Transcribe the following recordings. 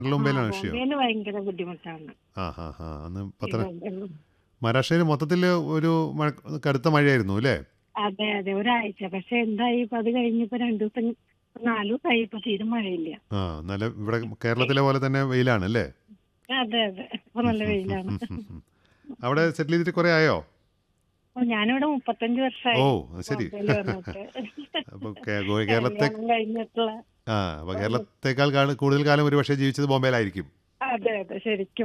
മുംബൈയിലാണ് വിഷയം ബോംബെയിൽ ഭയങ്കര ബുദ്ധിമുട്ടാണ് ആ ഹാ ഹാ അന്ന് പത്ര ഈ മഹാരാഷ്ട്രയിൽ മൊത്തത്തിൽ ഒരു മഴ കടുത്ത മഴയായിരുന്നു അല്ലേ അതെ അതെ ഒരാഴ്ച പക്ഷെ എന്തായി ഇപ്പൊ അത് കഴിഞ്ഞിപ്പോ രണ്ടു ദിവസം നാലു ദിവസമായി ഇപ്പൊ തീരെ മഴയില്ല ആ നല്ല ഇവിടെ കേരളത്തിലെ പോലെ തന്നെ വെയിലാണ് അല്ലേ അതെ അതെ ഇപ്പൊ നല്ല വെയിലാണ് അവിടെ സെറ്റിൽ ചെയ്തിട്ട് കുറേ ആയോ ഓ, ഞാനിവിടെ മുപ്പത്തഞ്ച് വർഷമായി ഓ അത് ശരി ബോംബെയില് വന്നിട്ട്. അപ്പോൾ കേരളത്തെ കല്യാണം കഴിഞ്ഞിട്ടുള്ള ആ അപ്പോൾ കേരളത്തെക്കാൾ കാല- കൂടുതൽ കാലം ഒരു പക്ഷേ ജീവിച്ചത് ബോംബെയിലായിരിക്കും അതെ അതെ ശരിക്കും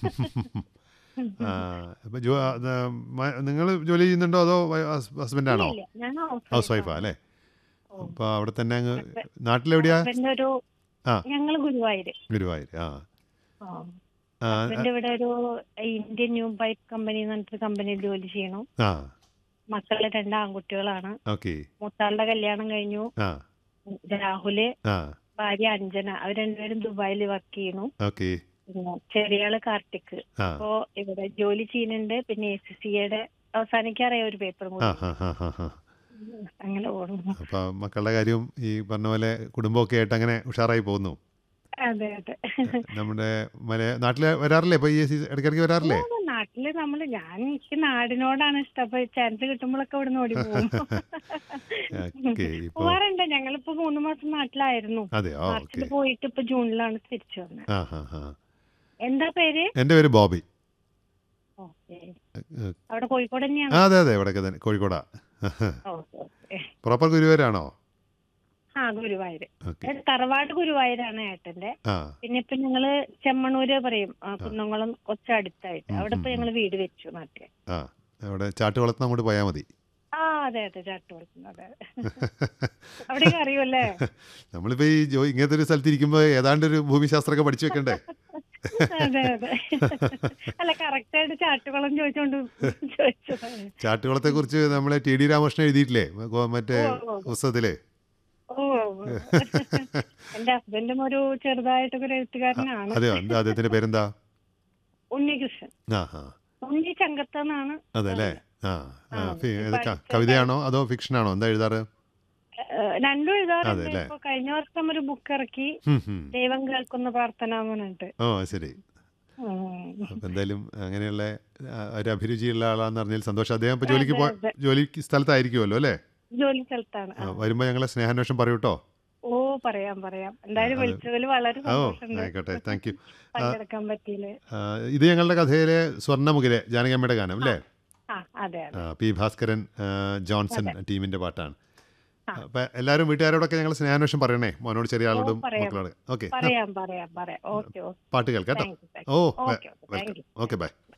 ആ അപ്പോൾ ജോ നിങ്ങൾ ജോലി ചെയ്യുന്നുണ്ടോ അതോ ഹസ്ബൻഡാണോ ഇല്ല, ഞാൻ ഹൗസ് വൈഫാ അല്ലേ അപ്പോൾ അവിടെ തന്നെ അങ്ങ് നാട്ടിലെവിടെയാ ഹസ്ബൻഡ് ഒരു ആ. ഞങ്ങള് ഗുരുവായൂര് ഗുരുവായൂർ ആ ആ. ആ, ഹസ്ബൻഡ് ഇവിടെ ഒരു ഇന്ത്യൻ ന്യൂ ബൈക്ക് കമ്പനി എന്ന് പറഞ്ഞിട്ട് കമ്പനിയിൽ ജോലി ചെയ്യണു ആ മക്കള് രണ്ട് ആൺകുട്ടികളാണ് ഓക്കെ മൂത്താളുടെ കല്യാണം കഴിഞ്ഞു ആ രാഹുല് ആ ഭാര്യ അഞ്ജന അവർ രണ്ടുപേരും ദുബായിൽ വർക്ക് ചെയ്യണു ഓക്കെ പിന്നെ ചെറിയാള് കാർത്തിക് ആ അപ്പോ ഇവിടെ ജോലി ചെയ്യുന്നുണ്ട് പിന്നെ എസ് സി സിയുടെ അവസാനിക്കാറായ ഒരു പേപ്പറും ആ കൂടി ഹാ ഹാ ഹാ ഹാ അങ്ങനെ പോകുന്നു അപ്പോൾ മക്കളുടെ കാര്യവും ഈ പറഞ്ഞ പോലെ കുടുംബമൊക്കെ ആയിട്ട് അങ്ങനെ ഉഷാറായി പോകുന്നു അതെ അതെ നമ്മുടെ മല നാട്ടിൽ വരാറില്ലേ ഇപ്പോൾ ഈ സീസൺ ഇടയ്ക്കിടയ്ക്ക് വരാറില്ലേ ഓ, നാട്ടില് നമ്മള് ഞാൻ എനിക്ക് നാടിനോടാണ് ഇഷ്ടം അപ്പൊ ചാൻസ് കിട്ടുമ്പോഴൊക്കെ ഇവിടെ ഓടി പോകും ഓക്കെ ഇപ്പോൾ പോവാറുണ്ട് ഞങ്ങളിപ്പോ മൂന്ന് മാസം നാട്ടിലായിരുന്നു അതെയോ മാർച്ചിൽ ഓക്കെ പോയിട്ട് ഇപ്പൊ ജൂണിലാണ് തിരിച്ചു വന്നത് ആ ഹാ ഹാ എന്താ പേര് എൻ്റെ പേര് ബോബി ഓക്കെ ഏ, അവിടെ കോഴിക്കോട് തന്നെയാണ് ആ അതെ അതെ ഇവിടെയൊക്കെ തന്നെ കോഴിക്കോടാ ഓക്കെ ഓക്കെ പ്രോപ്പർ ഗുരുവായൂരാണോ ആ ഗുരുവായൂര് ഓക്കെ ഏ, തറവാട് ഗുരുവായൂരാണ് ഏട്ടന്റെ ആ പിന്നെ ഇപ്പൊ ഞങ്ങള് ചെമ്മണ്ണൂര് പറയും ആ, കുന്നംകുളം കൊച്ചടുത്തായിട്ട് ഉം, അവിടെ ഇപ്പൊ ഉം, ഞങ്ങള് വീട് വെച്ചു നാട്ടിൽ ആ അവിടെ ചാട്ടുകുളത്ത് അങ്ങോട്ട് പോയാൽ മതി ആ അതെ അതെ ചാട്ടുകുളത്തുനിന്ന് അതെ അവിടെയൊക്കെ അറിയുമല്ലേ നമ്മളിപ്പോൾ ഈ ജോ ഇങ്ങനത്തെ ഒരു സ്ഥലത്ത് ഇരിക്കുമ്പോൾ ഏതാണ്ട് ഒരു ഭൂമിശാസ്ത്രമൊക്കെ പഠിച്ചു വെക്കണ്ടേ അതെ അതെ അല്ല കറക്റ്റ് ആയിട്ട് ചാട്ടുകുളം ചോദിച്ചോണ്ട് ചോദിച്ചതാണ് ചാട്ടുകുളത്തെക്കുറിച്ച് നമ്മളെ ടി ഡി രാമകൃഷ്ണൻ എഴുതിയിട്ടില്ലേ ഗോ- മറ്റേ ഓ, ഓ, ഓ. പുസ്തകത്തിലെ ഓ എന്റെ ഹസ്ബൻഡും ഒരു ചെറുതായിട്ടൊക്കെ ഒരു എഴുത്തുകാരനാണ് അതെയോ എന്താ അദ്ദേഹത്തിൻ്റെ പേരെന്താ ഉണ്ണികൃഷ്ണൻ ആ ആ ഉണ്ണി ചങ്കത്തെന്നാണ് അതെ അല്ലേ ആ ആ, ആ, ഫി- ഈ ഇത് ക- പഠിച്ച കവിതയാണോ അതോ ഫിക്ഷനാണോ എന്താ എഴുതാറ് ഏഹ് രണ്ടും എഴുതാറുണ്ട് അതെ അല്ലേ? ഇപ്പൊ കഴിഞ്ഞ വർഷം ഒരു ബുക്ക് ഇറക്കി ഹും, ഹും. ദൈവം കേൾക്കുന്ന പ്രാർത്ഥന എന്ന് പറഞ്ഞിട്ട് ഓ ശരി ഉം. അപ്പം എന്തായാലും അങ്ങനെയുള്ള ആ, ഒരു അഭിരുചിയുള്ള ആളാന്ന് പറഞ്ഞാൽ സന്തോഷം അദ്ദേഹം ഇപ്പോൾ ജോലിക്ക് പോ അതെ, അതെ. ജോലി സ്ഥലത്തായിരിക്കുമല്ലോ അല്ലേ ജോലി സ്ഥലത്താണ് ആ, ആ. വരുമ്പോൾ ഞങ്ങളെ സ്നേഹാന്വേഷണം പറയൂട്ടോ ഓ പറയാം പറയാം എന്തായാലും അത് വിളിച്ചതിൽ വളരെ ഓ സന്തോഷമുണ്ട് ആയിക്കോട്ടെ താങ്ക് യു പങ്കെടുക്കാൻ പറ്റിയില്ലേ ഇത് ഞങ്ങളുടെ കഥയിലെ സ്വർണ്ണമുഖിലെ ജാനകിയമ്മയുടെ ഗാനം അല്ലേ ആ അതെ അതെ ആ, പി ഭാസ്കരൻ ആ, ജോൺസൺ ടീമിൻ്റെ പാട്ടാണ് ആ. അപ്പം എല്ലാവരും വീട്ടുകാരോടൊക്കെ ഞങ്ങൾ സ്നേഹാന്വേഷണം പറയണേ മോനോട് ചെറിയ ആളോടും പറയാം. മക്കളോട് ഓക്കെ പറയാം പറയാം പറയാം ഓക്കെ ഓക്കെ പാട്ട് കേൾക്കാം കേട്ടോ thank you thank oh you okay okay welcome thank you okay by